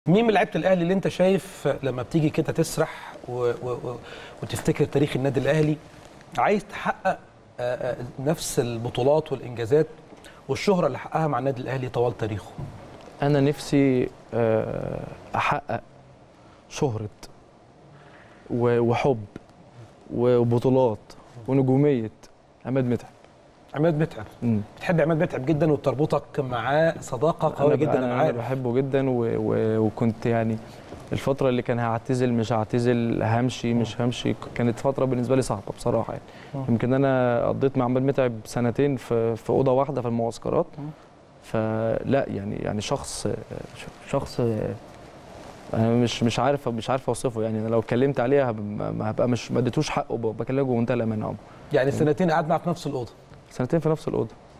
مين من لعيبه الاهلي اللي انت شايف لما بتيجي كده تسرح و... و... و... وتفتكر تاريخ النادي الاهلي عايز تحقق آه، آه، نفس البطولات والانجازات والشهره اللي حققها مع النادي الاهلي طوال تاريخه انا نفسي آه، احقق شهرة و- وحب وبطولات ونجومية عماد متعب عماد متعب مم. بتحب عماد متعب جدا وبتربطك معاه صداقه قويه أنا جدا ب- انا انا عارف بحبه جدا و... و... وكنت يعني الفترة اللي كان هعتزل مش هعتزل همشي مش همشي كانت فترة بالنسبة لي صعبة بصراحة يعني مم. يمكن أنا قضيت مع عماد متعب سنتين في في أوضة واحدة في المعسكرات مم. فلا يعني يعني شخص شخص انا مش مش عارف مش عارف اوصفه يعني انا لو اتكلمت عليه هب- ما هبقى مش ما اديتوش حقه ب- بكلمه بمنتهى الامانه عمر يعني سنتين قعدنا في نفس الاوضه سنتين في نفس الاوضه